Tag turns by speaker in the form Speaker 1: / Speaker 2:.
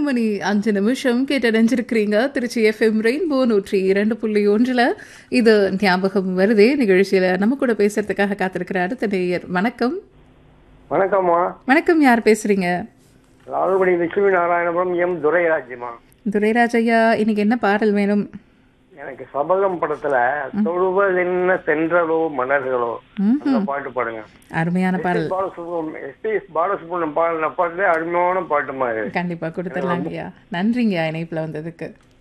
Speaker 1: மணி அஞ்சு நிமிஷம் கேட்டடைஞ்சிருக்கிறீங்க Trichy FM rainbow நூற்றி இரண்டு புள்ளி ஒன்றில் இது ஞாபகம் வருதே நிகழ்ச்சியில் நம்ம கூட பேசுறதுக்காக காத்திருக்கிற அடுத்த நேயர் வணக்கம்
Speaker 2: வணக்கம்மா
Speaker 1: வணக்கம் யார் பேசுறீங்க
Speaker 2: லால்குடி லட்சுமி நாராயணபுரம் எம் துரைராஜ்யமா
Speaker 1: துரைராஜ் ஐயா இன்னைக்கு என்ன பாடல் வேணும்
Speaker 2: எனக்கு சபதம் படத்துல தொழுவது என்ன தென்றலோ மலர்களோ அந்த பாட்டு பாடுங்க
Speaker 1: அருமையான பாடல்
Speaker 2: Balasubramaniam S P S Balasubramaniam பாடின பாட்டுல அருமையான பாட்டுமா இது
Speaker 1: கண்டிப்பா கொடுத்துடலாங்க ஐயா நன்றிங்க இணைப்புல வந்ததுக்கு